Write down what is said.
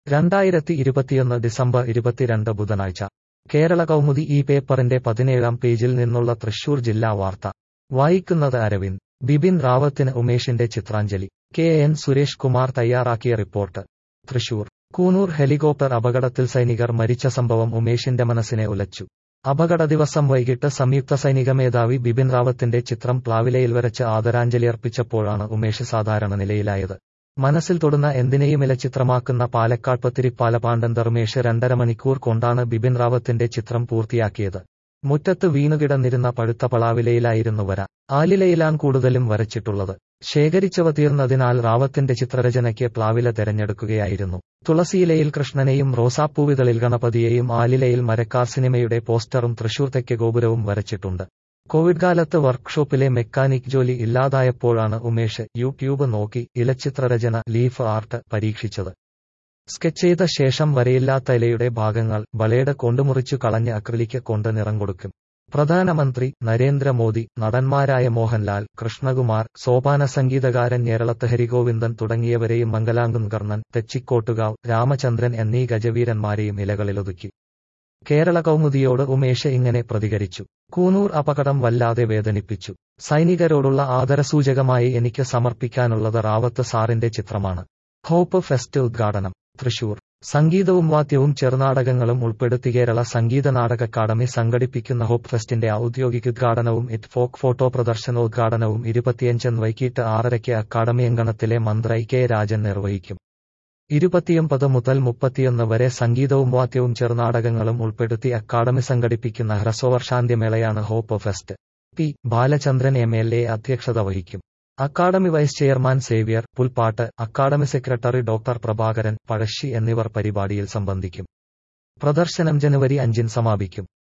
രണ്ടായിരത്തി ഇരുപത്തിയൊന്ന് ഡിസംബർ ഇരുപത്തിരണ്ട് ബുധനാഴ്ച കേരള കൗമുദി ഈ പേപ്പറിന്റെ പതിനേഴാം പേജിൽ നിന്നുള്ള തൃശൂർ ജില്ലാ വാർത്ത വായിക്കുന്നത് അരവിന്ദ് ബിപിൻ റാവത്തിന് ഉമേഷിന്റെ ചിത്രാഞ്ജലി കെ എൻ സുരേഷ് കുമാർ തയ്യാറാക്കിയ റിപ്പോർട്ട് തൃശൂർ കൂനൂർ ഹെലികോപ്റ്റർ അപകടത്തിൽ സൈനികർ മരിച്ച സംഭവം ഉമേഷിന്റെ മനസ്സിനെ ഉലച്ചു അപകട ദിവസം വൈകിട്ട് സംയുക്ത സൈനിക മേധാവി ബിപിൻ റാവത്തിന്റെ ചിത്രം പ്ലാവിലയിൽ വരച്ച് ആദരാഞ്ജലിയർപ്പിച്ചപ്പോഴാണ് ഉമേഷ് സാധാരണ നിലയിലായത് മനസ്സിൽ തൊടുന്ന എന്തിനേയും ഇലച്ചിത്രമാക്കുന്ന പാലക്കാട് പത്തിരിപ്പാല പാണ്ഡൻ ധർമ്മേഷ് രണ്ടര മണിക്കൂർ കൊണ്ടാണ് ബിപിൻ റാവത്തിന്റെ ചിത്രം പൂർത്തിയാക്കിയത് മുറ്റത്ത് വീണുകിടന്നിരുന്ന പഴുത്ത പളാവിലയിലായിരുന്നു വര ആലിലയിലാണ് കൂടുതലും വരച്ചിട്ടുള്ളത് ശേഖരിച്ചവ തീർന്നതിനാൽ റാവത്തിന്റെ ചിത്രരചനയ്ക്ക് പ്ലാവില തെരഞ്ഞെടുക്കുകയായിരുന്നു തുളസിയിലയിൽ കൃഷ്ണനെയും റോസാപ്പൂവിതളിൽ ഗണപതിയെയും ആലിലയിൽ മരക്കാർ സിനിമയുടെ പോസ്റ്ററും തൃശൂർ തെക്ക് ഗോപുരവും വരച്ചിട്ടുണ്ട് കോവിഡ് കാലത്ത് വർക്ക്ഷോപ്പിലെ മെക്കാനിക് ജോലി ഇല്ലാതായപ്പോഴാണ് ഉമേഷ് യൂട്യൂബ് നോക്കി ഇലച്ചിത്രരചന ലീഫ് ആർട്ട് പരീക്ഷിച്ചത് സ്കെച്ച് ചെയ്ത ശേഷം വരയില്ലാത്ത ഇലയുടെ ഭാഗങ്ങൾ ബളേഡ് കൊണ്ടുമുറിച്ചു കളഞ്ഞ് അക്രിലിക്ക് കൊണ്ട് നിറം കൊടുക്കും പ്രധാനമന്ത്രി നരേന്ദ്രമോദി നടന്മാരായ മോഹൻലാൽ കൃഷ്ണകുമാർ സോപാന സംഗീതകാരൻ ഞേരളത്ത് ഹരിഗോവിന്ദൻ തുടങ്ങിയവരെയും മംഗലാംകും കർണൻ തെച്ചിക്കോട്ടുകാവ് രാമചന്ദ്രൻ എന്നീ ഗജവീരന്മാരെയും ഇലകളിലൊതുക്കി കേരള കൗമുദിയോട് ഉമേഷ് ഇങ്ങനെ പ്രതികരിച്ചു കൂനൂർ അപകടം വല്ലാതെ വേദനിപ്പിച്ചു സൈനികരോടുള്ള ആദരസൂചകമായി എനിക്ക് സമർപ്പിക്കാനുള്ളത് റാവത്ത് സാറിന്റെ ചിത്രമാണ് ഹോപ്പ് ഫെസ്റ്റ് ഉദ്ഘാടനം തൃശൂർ സംഗീതവും വാദ്യവും ചെറുനാടകങ്ങളും ഉൾപ്പെടുത്തി കേരള സംഗീത നാടക അക്കാദമി സംഘടിപ്പിക്കുന്ന ഹോപ്പ് ഫെസ്റ്റിന്റെ ഔദ്യോഗിക ഉദ്ഘാടനവും ഇറ്റ് ഫോക്ക് ഫോട്ടോ പ്രദർശനോദ്ഘാടനവും ഇരുപത്തിയഞ്ചിന് വൈകിട്ട് ആറരയ്ക്ക് അക്കാദമി അങ്കണത്തിലെ മന്ത്രി കെ രാജൻ നിർവഹിക്കും ഇരുപത്തിയൊമ്പത് മുതൽ മുപ്പത്തിയൊന്ന് വരെ സംഗീതവും വാദ്യവും ചെറുനാടകങ്ങളും ഉൾപ്പെടുത്തി അക്കാദമി സംഘടിപ്പിക്കുന്ന ഹ്രസ്വവർഷാന്ത്യമേളയാണ് hope fest P Balachandran M L A അധ്യക്ഷത വഹിക്കും academy vice chairman Xavier Pulpattu academy secretary doctor Prabhakaran Pazhassi എന്നിവർ പരിപാടിയിൽ സംബന്ധിക്കും പ്രദർശനം ജനുവരി അഞ്ചിന് സമാപിക്കും